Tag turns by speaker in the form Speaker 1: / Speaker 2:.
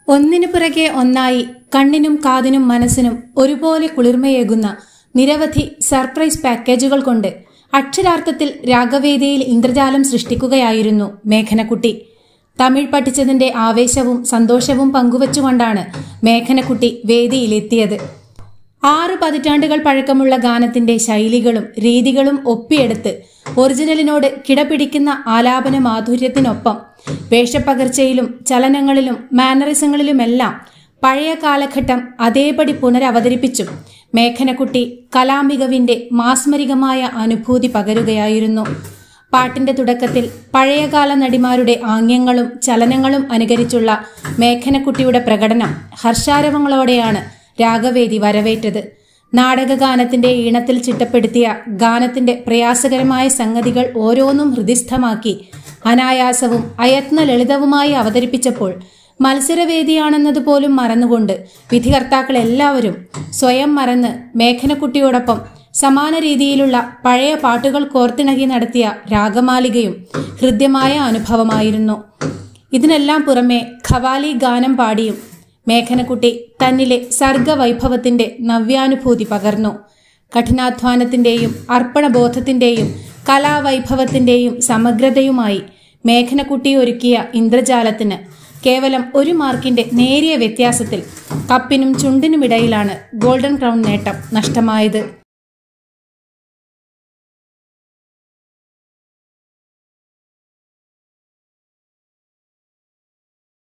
Speaker 1: ഒന്നിനു പിറകെ ഒന്നായി കണ്ണിനും കാതിനും മനസ്സിനും ഒരുപോലെ കുളിർമയേകുന്ന നിരവധി സർപ്രൈസ് പാക്കേജുകൾ കൊണ്ട് അക്ഷരാർത്ഥത്തിൽ രാഗവേദിയിൽ ഇന്ദ്രജാലം സൃഷ്ടിക്കുകയായിരുന്നു മേഘനക്കുട്ടി തമിഴ് പഠിച്ചതിന്റെ ആവേശവും സന്തോഷവും പങ്കുവച്ചുകൊണ്ടാണ് മേഘനക്കുട്ടി വേദിയിലെത്തിയത് ആറ് പതിറ്റാണ്ടുകൾ പഴക്കമുള്ള ഗാനത്തിന്റെ ശൈലികളും രീതികളും ഒപ്പിയെടുത്ത് ഒറിജിനലിനോട് കിടപിടിക്കുന്ന ആലാപന മാധുര്യത്തിനൊപ്പം വേഷപ്പകർച്ചയിലും ചലനങ്ങളിലും മാനറിസങ്ങളിലുമെല്ലാം പഴയ കാലഘട്ടം അതേപടി പുനരവതരിപ്പിച്ചും മേഘനക്കുട്ടി കലാമികവിന്റെ മാസ്മരികമായ അനുഭൂതി പകരുകയായിരുന്നു പാട്ടിന്റെ തുടക്കത്തിൽ പഴയകാല നടിമാരുടെ ആംഗ്യങ്ങളും ചലനങ്ങളും അനുകരിച്ചുള്ള മേഘനക്കുട്ടിയുടെ പ്രകടനം ഹർഷാരവങ്ങളോടെയാണ് രാഗവേദി വരവേറ്റത് നാടകഗാനത്തിന്റെ ഈണത്തിൽ ചിട്ടപ്പെടുത്തിയ ഗാനത്തിന്റെ പ്രയാസകരമായ സംഗതികൾ ഓരോന്നും ഹൃദിസ്ഥമാക്കി അനായാസവും അയത്ന ലളിതവുമായി അവതരിപ്പിച്ചപ്പോൾ മത്സരവേദിയാണെന്നതുപോലും മറന്നുകൊണ്ട് വിധികർത്താക്കൾ എല്ലാവരും സ്വയം മറന്ന് മേഘനക്കുട്ടിയോടൊപ്പം സമാന രീതിയിലുള്ള പഴയ പാട്ടുകൾ കോർത്തിണക്കി നടത്തിയ രാഗമാലികയും ഹൃദ്യമായ അനുഭവമായിരുന്നു ഇതിനെല്ലാം പുറമെ ഖവാലി ഗാനം പാടിയും മേഘനക്കുട്ടി തന്നിലെ സർഗവൈഭവത്തിന്റെ നവ്യാനുഭൂതി പകർന്നു കഠിനാധ്വാനത്തിന്റെയും അർപ്പണബോധത്തിന്റെയും കലാവൈഭവത്തിന്റെയും സമഗ്രതയുമായി മേഘനക്കുട്ടി ഒരുക്കിയ ഇന്ദ്രജാലത്തിന് കേവലം ഒരു മാർക്കിന്റെ നേരിയ വ്യത്യാസത്തിൽ കപ്പിനും ചുണ്ടിനുമിടയിലാണ് ഗോൾഡൻ ക്രൗൺ നേട്ടം നഷ്ടമായത്